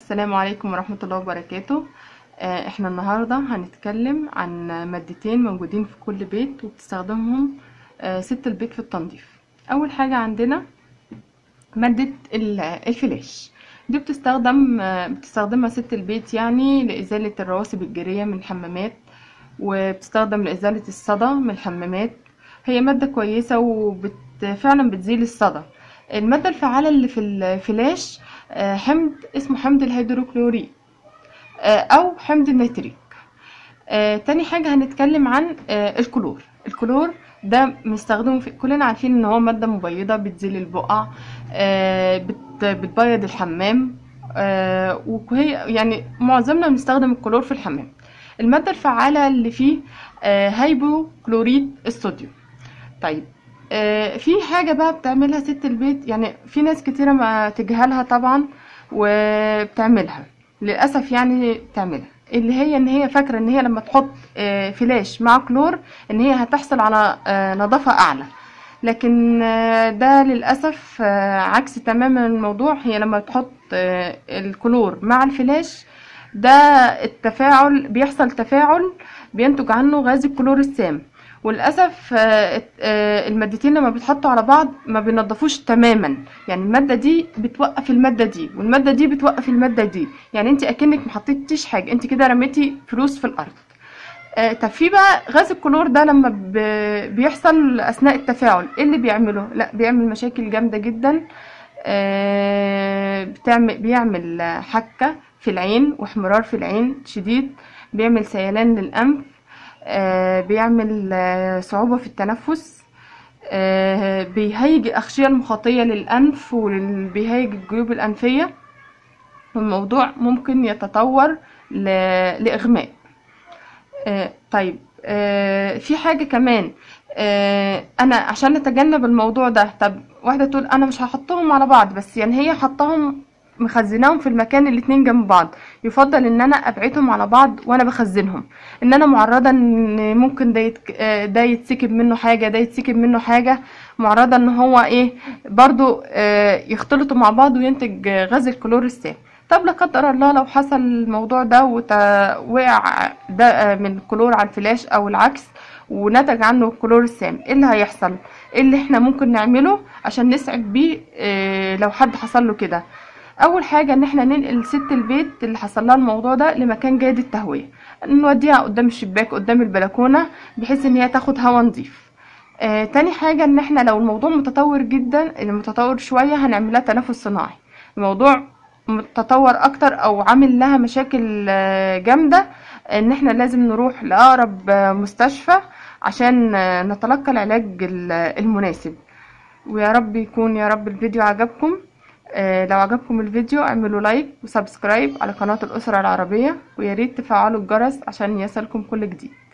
السلام عليكم ورحمة الله وبركاته آه، احنا النهاردة هنتكلم عن مادتين موجودين في كل بيت وبتستخدمهم آه، ست البيت في التنظيف اول حاجة عندنا مادة ال- الفلاش دي بتستخدم آه، بتستخدمها ست البيت يعني لإزالة الرواسب الجيرية من الحمامات وبتستخدم لإزالة الصدى من الحمامات هي مادة كويسة وفعلا بتزيل الصدى المادة الفعالة اللي في الفلاش آه، حمض اسمه حمض الهيدروكلوريك آه، أو حمض النيتريك آه، تاني حاجة هنتكلم عن آه، الكلور الكلور ده بنستخدمه في كلنا عارفين ان هو مادة مبيضة بتزيل البقع آه، بت- بتبيض الحمام آه، وهي يعني معظمنا بنستخدم الكلور في الحمام المادة الفعالة اللي فيه آه، هيبوكلوريد الصوديوم طيب آه، في حاجة بقى بتعملها ست البيت يعني في ناس كتيرة ما تجهلها طبعا وبتعملها للأسف يعني بتعملها اللي هي ان هي فاكرة ان هي لما تحط آه، فلاش مع كلور ان هي هتحصل على آه، نظافة اعلى لكن آه، ده للأسف آه، عكس تماما الموضوع هي لما تحط آه، الكلور مع الفلاش ده التفاعل بيحصل تفاعل بينتج عنه غاز الكلور السام وللاسف آه، آه، المادتين لما بيتحطوا على بعض ما بينضفوش تماما يعني الماده دي بتوقف الماده دي والماده دي بتوقف الماده دي يعني انت اكنك ما حطيتيش حاجه انت كده رميتي فلوس في الارض آه، طب في بقى غاز الكلور ده لما ب- بيحصل اثناء التفاعل ايه اللي بيعمله لا بيعمل مشاكل جامده جدا آه، بتعمل بيعمل حكه في العين واحمرار في العين شديد بيعمل سيلان للانف آه، بيعمل آه، صعوبه في التنفس آه، بيهيج الأغشية المخاطية للأنف وبيهيج الجيوب الأنفية والموضوع ممكن يتطور ل- لإغماء آه، طيب آه، في حاجة كمان آه، أنا عشان نتجنب الموضوع ده طب واحدة تقول أنا مش هحطهم على بعض بس يعني هي حطاهم مخزناهم في المكان الاتنين جنب بعض يفضل ان انا ابعدهم على بعض وانا بخزنهم ان انا معرضة ان ممكن ده يتك... آه، ده يتسكب منه حاجة ده يتسكب منه حاجة معرضة ان هو ايه برضو آه، يختلطوا مع بعض وينتج آه، غاز الكلور السام طب لا قدر الله لو حصل الموضوع ده ووقع ده آه، من الكلور على الفلاش او العكس ونتج عنه الكلور السام ايه اللي هيحصل ايه اللي احنا ممكن نعمله عشان نسعف بيه آه، لو حد حصل له كده اول حاجه ان احنا ننقل ست البيت اللي حصل لها الموضوع ده لمكان جيد التهويه نوديها قدام الشباك قدام البلكونه بحيث ان هي تاخد هوا نظيف آه تاني حاجه ان احنا لو الموضوع متطور جدا متطور شويه هنعملها تنفس صناعي الموضوع متطور اكتر او عامل لها مشاكل آه، جامده ان احنا لازم نروح لاقرب آه، مستشفى عشان آه، نتلقى العلاج ال- المناسب ويا رب يكون يا رب الفيديو عجبكم آه، لو عجبكم الفيديو اعملوا لايك وسبسكرايب على قناة الأسرة العربية ويا ريت تفعلوا الجرس عشان يصلكم كل جديد